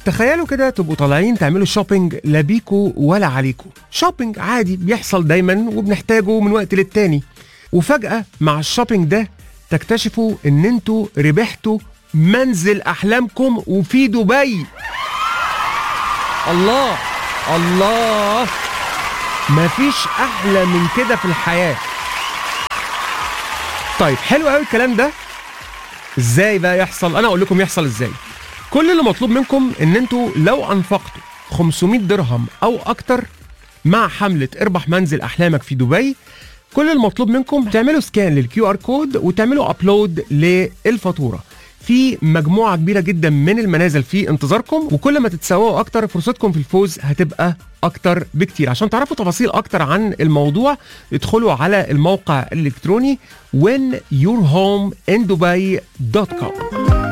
تخيلوا كده تبقوا طالعين تعملوا شوبينج لا بيكوا ولا عليكوا شوبينج عادي بيحصل دايما وبنحتاجه من وقت للتاني وفجأة مع الشوبينج ده تكتشفوا ان انتوا ربحتوا منزل احلامكم وفي دبي الله الله مفيش احلى من كده في الحياه طيب حلو قوي الكلام ده ازاي بقى يحصل انا اقول لكم يحصل ازاي كل اللي مطلوب منكم ان انتوا لو انفقتوا 500 درهم او اكتر مع حمله اربح منزل احلامك في دبي كل المطلوب منكم تعملوا سكان للكيو ار كود وتعملوا ابلود للفاتوره في مجموعه كبيره جدا من المنازل في انتظاركم وكل ما تتسوقوا اكتر فرصتكم في الفوز هتبقى اكتر بكتير عشان تعرفوا تفاصيل اكتر عن الموضوع ادخلوا على الموقع الالكتروني whenyourhomeindubai.com